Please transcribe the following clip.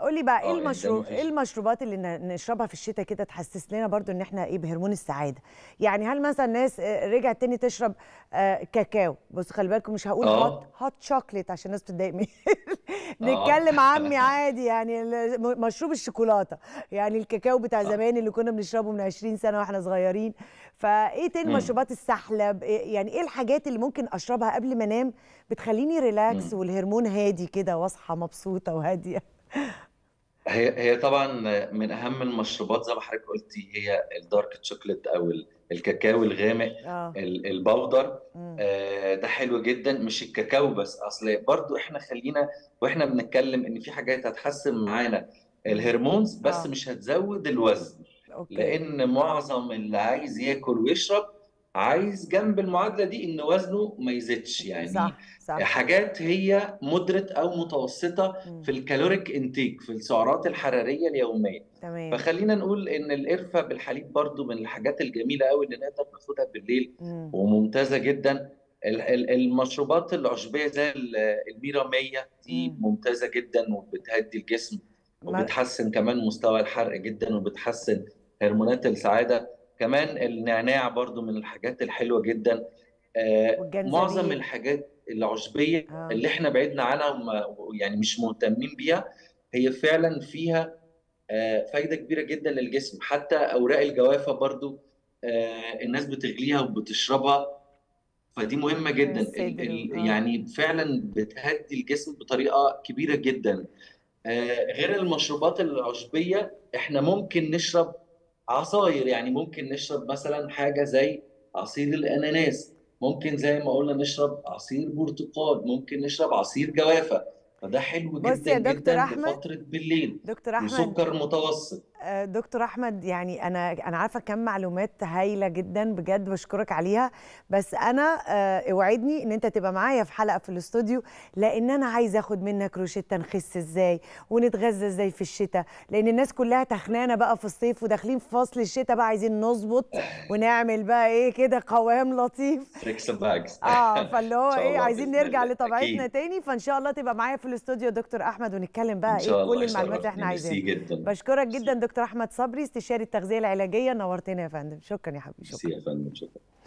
قول لي بقى ايه آه، يعني ده المشروب مفيش. ايه المشروبات اللي ن- نشربها في الشتاء كده تحسس لنا برضو ان احنا ايه بهرمون السعاده يعني هل مثلا ناس آه، رجعت تاني تشرب آه، كاكاو بص خلي بالكم مش هقول آه. هوت هوت شوكليت عشان الناس بتتضايق مني نتكلم عامي عادي يعني ال- م- مشروب الشوكولاته يعني الكاكاو بتاع صح. زمان اللي كنا بنشربه من 20 سنه واحنا صغيرين فايه تاني مم. مشروبات السحلب إيه- يعني ايه الحاجات اللي ممكن اشربها قبل ما انام بتخليني ريلاكس مم. والهرمون هادي كده واصحى مبسوطه وهاديه هي هي طبعا من اهم المشروبات زي ما حضرتك قلتي هي الدارك تشوكلت او ال- الكاكاو الغامق اه ال- البودر مم. آه، ده حلو جدا مش الكاكاو بس اصل برضو احنا خلينا واحنا بنتكلم ان في حاجات هتحسن معانا الهرمونز بس آه. مش هتزود الوزن اوكي لان معظم اللي عايز ياكل ويشرب عايز جنب المعادله دي ان وزنه ما يزيدش يعني صح صح حاجات هي مودريت او متوسطه مم. في الكالوريك انتيك في السعرات الحراريه اليوميه تمام فخلينا نقول ان القرفه بالحليب برضو من الحاجات الجميله قوي اللي نقدر ناخدها بالليل مم. وممتازه جدا ال- ال- المشروبات العشبيه زي ال- الميرا 100 دي مم. ممتازه جدا وبتهدي الجسم ما- وبتحسن كمان مستوى الحرق جدا وبتحسن هرمونات السعاده كمان النعناع برضو من الحاجات الحلوه جدا آه، والجنزبيل. معظم الحاجات العشبيه آه. اللي احنا بعدنا عنها وما يعني مش مهتمين بيها هي فعلا فيها آه، فايده كبيره جدا للجسم حتى اوراق الجوافه برضو آه، الناس بتغليها وبتشربها فدي مهمه جدا ال- الصدر، ال- آه. يعني فعلا بتهدي الجسم بطريقه كبيره جدا آه، غير المشروبات العشبيه احنا ممكن نشرب عصاير يعني ممكن نشرب مثلا حاجه زي عصير الاناناس ممكن زي ما قلنا نشرب عصير برتقال ممكن نشرب عصير جوافه فده حلو بص جدا يا دكتور جدا أحمد، لفتره بالليل دكتور احمد وسكر متوسط آه، دكتور احمد يعني انا انا عارفه كم معلومات هايله جدا بجد بشكرك عليها بس انا آه، اوعدني ان انت تبقى معايا في حلقه في الاستوديو لان انا عايزه اخد منك روشته نخس ازاي ونتغذى ازاي في الشتاء لان الناس كلها تخنانه بقى في الصيف وداخلين في فصل الشتاء بقى عايزين نظبط ونعمل بقى ايه كده قوام لطيف سكس باجز اه فاللي هو إن شاء ايه الله عايزين بإذن نرجع الله. لطبيعتنا أكيد. تاني فان شاء الله تبقى معايا في الاستوديو يا دكتور احمد ونتكلم بقى ان شاء ايه كل الله المعلومات اللي احنا يشرفني ميرسي عايزينها جدا بشكرك ميرسي. جدا دكتور احمد صبري استشاري التغذيه العلاجيه نورتنا يا فندم شكرا يا حبيبي شكرا ميرسي يا فندم شكرا